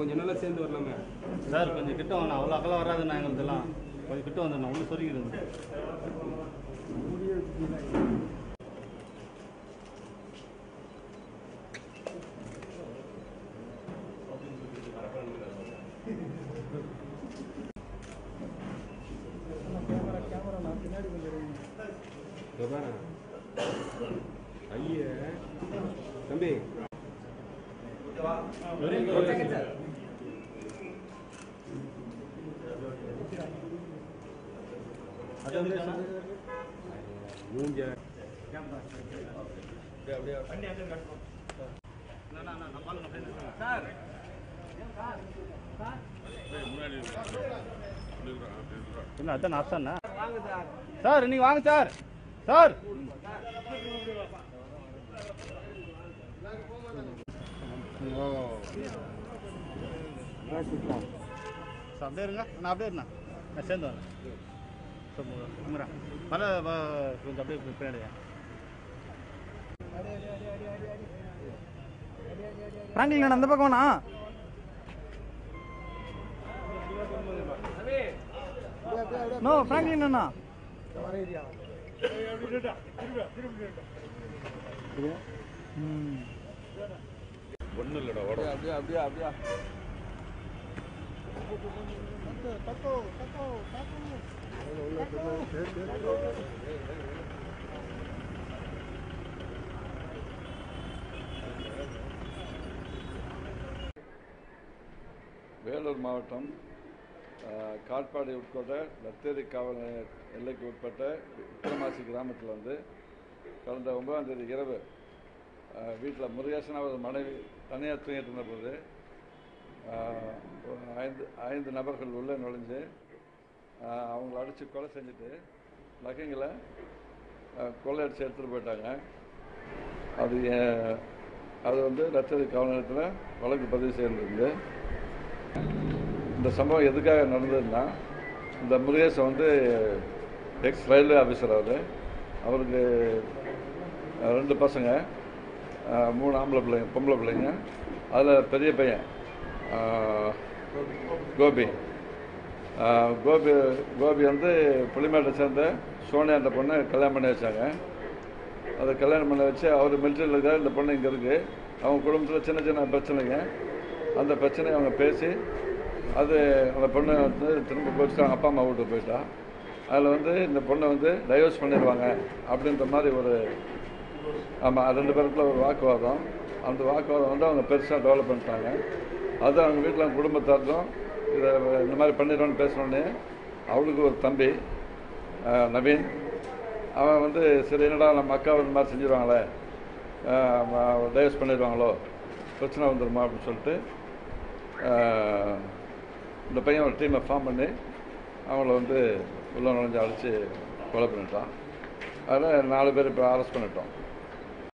கொஞ்சம் நல்லா சேர்ந்து வரலாமே சார் கொஞ்சம் கிட்ட வாங்க அவ்வளோ அகலம் வராதுண்ணா எங்களுதெல்லாம் கொஞ்சம் கிட்ட வந்துடணும் உள்ள சொருகிடுங்க இதோ பாரு. ஐயே தம்பி அது வந்துருச்சாண்ணா? மூஞ்ச அண்ணா, அண்ணா, நம்ம ஆளுங்க அப்படியே நிறுத்துங்க. சார் என்ன அதான் அஸ்தாண்ணா சார் இன்னைக்கு வாங்க சார் சார் சார், அப்படியே இருங்க நான் அப்படியே இருந்தேன் நான் சேர்ந்து வரேன் சொல்லுங்க மலை வ- கொஞ்சம் அப்படியே பின்னாடி பிராங்கில் அந்த பக்கம் வேணா நோ பிராங்க்லின் அண்ணா ம் வேலூர் மாவட்டம் அஹ், காட்பாடி உட்பட்ட லத்தேரி காவல் நிலைய எல்லைக்கு உட்பட்ட விக்ரமாசி கிராமத்தில் வந்து கடந்த ஒன்பதாம் தேதி இரவு வீட்டில் முருகேசன் அவர் மனைவி தனியார் தூங்கிட்டு இருந்தபோது அஹ், ஒரு ஐந்து ஐந்து நபர்கள் உள்ளே நுழைஞ்சு அஹ், அவங்கள அடித்து கொலை செஞ்சுட்டு நகைங்களை அஹ், கொள்ளையடிச்சு எடுத்துகிட்டு போயிட்டாங்க அது அஹ், அது வந்து லத்தேரி காவல் நிலையத்தில் வழக்கு பதிவு செய்திருந்து இந்த சம்பவம் எதுக்காக நடந்ததுன்னா இந்த முருகேசன் வந்து எக்ஸ் ரயில்வே ஆஃபீஸர் அவர் அவருக்கு அஹ், ரெண்டு பசங்க அஹ், மூணு ஆம்பளை பிள்ளைங்க பொம்பளை பிள்ளைங்க அதில் பெரிய பையன் அஹ், கோபி அஹ், கோபி கோபி வந்து புளிமேட்டை சேர்ந்த சோனியான்ற பொண்ணை கல்யாணம் பண்ணி வச்சாங்க அதை கல்யாணம் பண்ண வச்சு அவர் மிலிட்டரியில் இருக்கார் இந்த பொண்ணு இங்கே இருக்குது அவங்க குடும்பத்தில் சின்ன சின்ன பிரச்சனைங்க அந்த பிரச்சனையை அவங்க பேசி அது அந்த பொண்ணை வந்து திரும்ப கோச்சிட்டு அவங்க அப்பா அம்மா வீட்டுக்கு போயிட்டா அதில் வந்து இந்த பொண்ணை வந்து டைவர்ஸ் பண்ணிடுவாங்க அப்படின்ற மாதிரி ஒரு ஆமாம் ரெண்டு பேருக்குள்ள ஒரு வாக்குவாதம் அந்த வாக்குவாதம் வந்து அவங்க பெருசாக டெவலப் பண்ணிட்டாங்க அது அவங்க வீட்டில் குடும்பத்தாருக்கும் இதை இந்த மாதிரி பண்ணிடுவோன்னு பேசினோடனே அவளுக்கு ஒரு தம்பி அஹ், நவீன் அவன் வந்து சரி என்னடா நம்ம அக்கா இந்த மாதிரி செஞ்சிருவாங்களே டைவர்ஸ் பண்ணிடுவாங்களோ பிரச்சனை வந்துருமா அப்படின்னு சொல்லிட்டு அஹ், இந்த பையன் ஒரு டீமை ஃபார்ம் பண்ணி அவங்கள வந்து உள்ள நுழைஞ்சு அடித்து கொலை பண்ணிட்டான் அதில் நாலு பேர் இப்போ அரெஸ்ட் பண்ணிட்டோம்